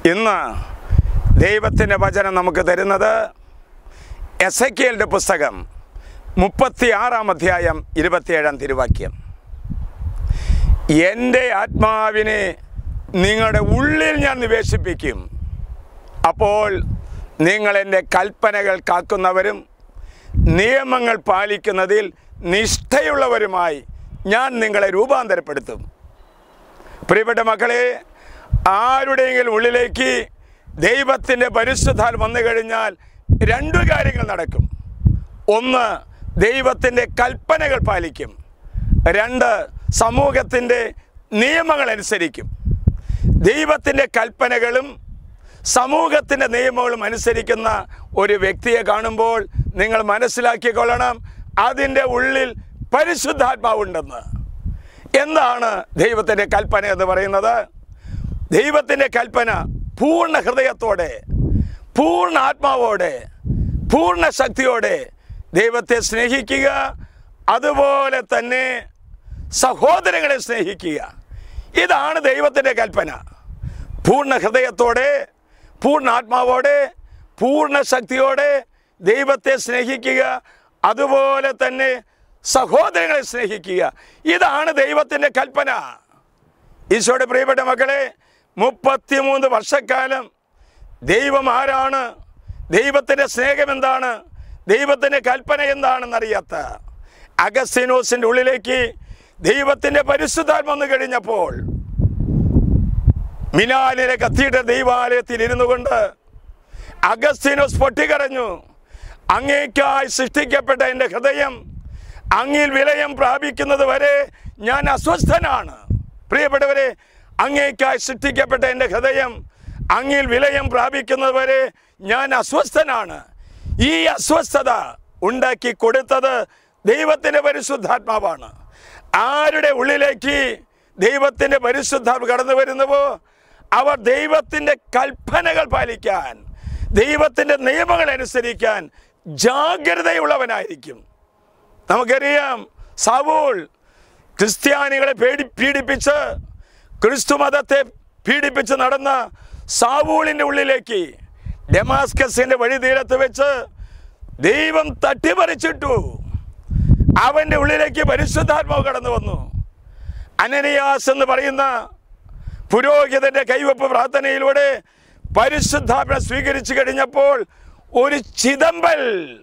ഇന്ന് ദൈവത്തിൻ്റെ വചനം നമുക്ക് തരുന്നത് എസ് എ കെലിൻ്റെ പുസ്തകം മുപ്പത്തി ആറാം അധ്യായം ഇരുപത്തിയേഴാം തിരുവാക്യം എൻ്റെ ആത്മാവിനെ നിങ്ങളുടെ ഉള്ളിൽ ഞാൻ നിവേശിപ്പിക്കും അപ്പോൾ നിങ്ങൾ എൻ്റെ കൽപ്പനകൾ കാക്കുന്നവരും നിയമങ്ങൾ പാലിക്കുന്നതിൽ നിഷ്ഠയുള്ളവരുമായി ഞാൻ നിങ്ങളെ രൂപാന്തരപ്പെടുത്തും പ്രിയപ്പെട്ട മക്കളെ ആരുടെയെങ്കിലും ഉള്ളിലേക്ക് ദൈവത്തിൻ്റെ പരിശുദ്ധാൽ വന്നു കഴിഞ്ഞാൽ രണ്ടു കാര്യങ്ങൾ നടക്കും ഒന്ന് ദൈവത്തിൻ്റെ കൽപ്പനകൾ പാലിക്കും രണ്ട് സമൂഹത്തിൻ്റെ നിയമങ്ങൾ അനുസരിക്കും ദൈവത്തിൻ്റെ കൽപ്പനകളും സമൂഹത്തിൻ്റെ നിയമങ്ങളും അനുസരിക്കുന്ന ഒരു വ്യക്തിയെ കാണുമ്പോൾ നിങ്ങൾ മനസ്സിലാക്കിക്കൊള്ളണം അതിൻ്റെ ഉള്ളിൽ പരിശുദ്ധാത്മാവുണ്ടെന്ന് എന്താണ് ദൈവത്തിൻ്റെ കൽപ്പന എന്ന് പറയുന്നത് ദൈവത്തിൻ്റെ കൽപ്പന പൂർണ്ണ ഹൃദയത്തോടെ പൂർണ്ണ ആത്മാവോടെ പൂർണ്ണ ശക്തിയോടെ ദൈവത്തെ സ്നേഹിക്കുക അതുപോലെ തന്നെ സഹോദരങ്ങളെ സ്നേഹിക്കുക ഇതാണ് ദൈവത്തിൻ്റെ കൽപ്പന പൂർണ്ണ ഹൃദയത്തോടെ പൂർണ്ണ ആത്മാവോടെ പൂർണ്ണ ശക്തിയോടെ ദൈവത്തെ സ്നേഹിക്കുക അതുപോലെ തന്നെ സഹോദരങ്ങളെ സ്നേഹിക്കുക ഇതാണ് ദൈവത്തിൻ്റെ കൽപ്പന ഈശോയുടെ പ്രിയപ്പെട്ട മക്കളെ മുപ്പത്തിമൂന്ന് വർഷക്കാലം ദൈവം ആരാണ് ദൈവത്തിൻ്റെ സ്നേഹം എന്താണ് ദൈവത്തിൻ്റെ കൽപ്പന എന്താണെന്നറിയാത്ത അഗസ്തീനോസിൻ്റെ ഉള്ളിലേക്ക് ദൈവത്തിൻ്റെ പരിശുദ്ധാത്മ വന്നു കഴിഞ്ഞപ്പോൾ മിനാലിലെ കത്തീഡ്രൽ ദൈവാലയത്തിൽ ഇരുന്നു കൊണ്ട് അഗസ്തീനോസ് പൊട്ടിക്കരഞ്ഞു അങ്ങേക്കായി സൃഷ്ടിക്കപ്പെട്ട എൻ്റെ ഹൃദയം അങ്ങിൽ വിലയം പ്രാപിക്കുന്നത് വരെ ഞാൻ അസ്വസ്ഥനാണ് പ്രിയപ്പെട്ടവരെ അങ്ങേക്കായി സൃഷ്ടിക്കപ്പെട്ട എൻ്റെ ഹൃദയം അങ്ങിൽ വിലയം പ്രാപിക്കുന്നത് വരെ ഞാൻ അസ്വസ്ഥനാണ് ഈ അസ്വസ്ഥത ഉണ്ടാക്കി കൊടുത്തത് ദൈവത്തിൻ്റെ പരിശുദ്ധാത്മാവാണ് ആരുടെ ഉള്ളിലേക്ക് ദൈവത്തിൻ്റെ പരിശുദ്ധാത്മ കടന്നു വരുന്നുവോ അവർ ദൈവത്തിൻ്റെ കൽപ്പനകൾ പാലിക്കാൻ ദൈവത്തിൻ്റെ നിയമങ്ങൾ അനുസരിക്കാൻ ജാഗ്രതയുള്ളവനായിരിക്കും നമുക്കറിയാം സാവൂൾ ക്രിസ്ത്യാനികളെ പേടി പീഡിപ്പിച്ച് ക്രിസ്തു മതത്തെ പീഡിപ്പിച്ച് നടന്ന സാവൂളിൻ്റെ ഉള്ളിലേക്ക് ഡെമാസ്കസിൻ്റെ വഴിതീരത്ത് വെച്ച് ദൈവം തട്ടിപ്പറിച്ചിട്ടു അവൻ്റെ ഉള്ളിലേക്ക് പരിശുദ്ധാത്മാവ് കടന്നു വന്നു അനനിയാസ് എന്ന് പറയുന്ന പുരോഹിതന്റെ കൈവപ്പ് പ്രാർത്ഥനയിലൂടെ പരിശുദ്ധാത്മ സ്വീകരിച്ചു കഴിഞ്ഞപ്പോൾ ഒരു ചിദമ്പൽ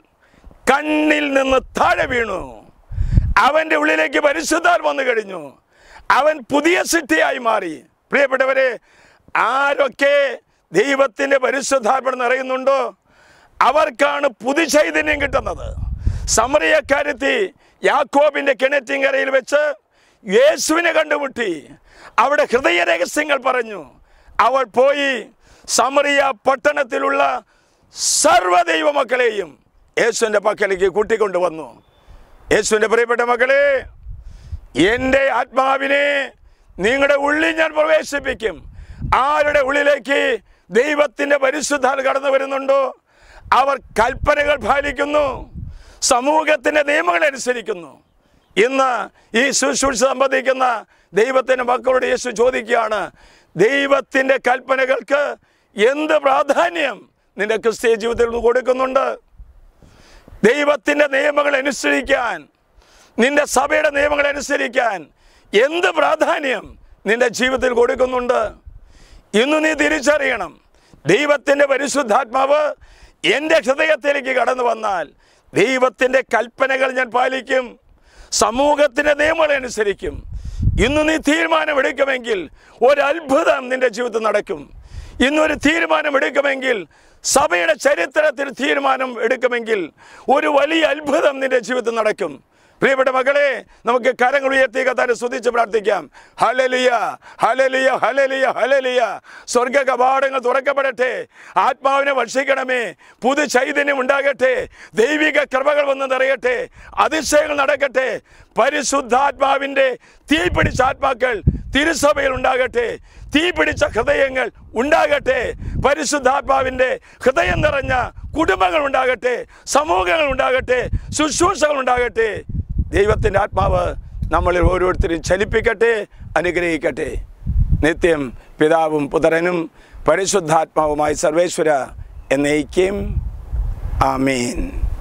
കണ്ണിൽ നിന്ന് താഴെ വീണു അവൻ്റെ ഉള്ളിലേക്ക് പരിശുദ്ധാത്മ വന്നു കഴിഞ്ഞു അവൻ പുതിയ സിദ്ധിയായി മാറി പ്രിയപ്പെട്ടവരെ ആരൊക്കെ ദൈവത്തിൻ്റെ പരിശുദ്ധാത്മ നിറയുന്നുണ്ടോ അവർക്കാണ് പുതുചൈതന്യം കിട്ടുന്നത് സമറിയക്കാരത്തി യാക്കോബിന്റെ കിണറ്റിങ്കരയിൽ വെച്ച് യേശുവിനെ കണ്ടുമുട്ടി അവിടെ ഹൃദയ രഹസ്യങ്ങൾ പറഞ്ഞു അവൾ പോയി സമറിയ പട്ടണത്തിലുള്ള സർവ്വദൈവ മക്കളെയും യേശുവിൻ്റെ പക്കലേക്ക് കൂട്ടിക്കൊണ്ടുവന്നു യേശുവിൻ്റെ പ്രിയപ്പെട്ട മക്കളെ എൻ്റെ ആത്മാവിനെ നിങ്ങളുടെ ഉള്ളിൽ ഞാൻ പ്രവേശിപ്പിക്കും ആരുടെ ഉള്ളിലേക്ക് ദൈവത്തിൻ്റെ പരിശുദ്ധാൽ കടന്നു വരുന്നുണ്ടോ അവർ കൽപ്പനകൾ പാലിക്കുന്നു സമൂഹത്തിൻ്റെ നിയമങ്ങൾ അനുസരിക്കുന്നു ഇന്ന് ഈ ശുശ്രൂഷ സംബന്ധിക്കുന്ന ദൈവത്തിൻ്റെ മക്കളോട് യേശു ചോദിക്കുകയാണ് ദൈവത്തിൻ്റെ കൽപ്പനകൾക്ക് എന്ത് പ്രാധാന്യം നിന്റെ ക്രിസ്തീയ ജീവിതത്തിൽ നിന്ന് കൊടുക്കുന്നുണ്ട് ദൈവത്തിൻ്റെ നിയമങ്ങൾ അനുസരിക്കാൻ നിന്റെ സഭയുടെ നിയമങ്ങൾ അനുസരിക്കാൻ എന്ത് പ്രാധാന്യം നിന്റെ ജീവിതത്തിൽ കൊടുക്കുന്നുണ്ട് ഇന്ന് നീ തിരിച്ചറിയണം ദൈവത്തിൻ്റെ പരിശുദ്ധാത്മാവ് എൻ്റെ ഹൃദയത്തിലേക്ക് കടന്നു വന്നാൽ ദൈവത്തിൻ്റെ കൽപ്പനകൾ ഞാൻ പാലിക്കും സമൂഹത്തിൻ്റെ നിയമങ്ങൾ അനുസരിക്കും ഇന്ന് നീ തീരുമാനമെടുക്കുമെങ്കിൽ ഒരത്ഭുതം നിന്റെ ജീവിതത്തിൽ നടക്കും ഇന്നൊരു തീരുമാനം എടുക്കുമെങ്കിൽ സഭയുടെ ചരിത്രത്തിൽ തീരുമാനം എടുക്കുമെങ്കിൽ ഒരു വലിയ അത്ഭുതം നിന്റെ ജീവിതത്തിൽ നടക്കും പ്രിയപ്പെട്ട മക്കളെ നമുക്ക് കരങ്ങൾ ഉയർത്തി കത്താൻ സ്തുതിച്ച് പ്രാർത്ഥിക്കാം ഹലലിയ ഹലലിയ ഹലലിയ ഹലലിയ സ്വർഗ കവാടങ്ങൾ തുറക്കപ്പെടട്ടെ ആത്മാവിനെ ഭക്ഷിക്കണമേ പുതു ചൈതന്യം ഉണ്ടാകട്ടെ ദൈവിക കൃപകൾ വന്ന് നിറയട്ടെ അതിശയങ്ങൾ നടക്കട്ടെ പരിശുദ്ധാത്മാവിൻ്റെ തീ പിടിച്ച ആത്മാക്കൾ തിരുസഭയിൽ ഉണ്ടാകട്ടെ തീ പിടിച്ച ഹൃദയങ്ങൾ ഉണ്ടാകട്ടെ പരിശുദ്ധാത്മാവിൻ്റെ ഹൃദയം നിറഞ്ഞ കുടുംബങ്ങൾ ഉണ്ടാകട്ടെ സമൂഹങ്ങൾ ഉണ്ടാകട്ടെ ശുശ്രൂഷകൾ ഉണ്ടാകട്ടെ ദൈവത്തിൻ്റെ ആത്മാവ് നമ്മളിൽ ഓരോരുത്തരും ചലിപ്പിക്കട്ടെ അനുഗ്രഹിക്കട്ടെ നിത്യം പിതാവും പുത്രനും പരിശുദ്ധാത്മാവുമായി സർവേശ്വര എന്നേക്കും ആമീൻ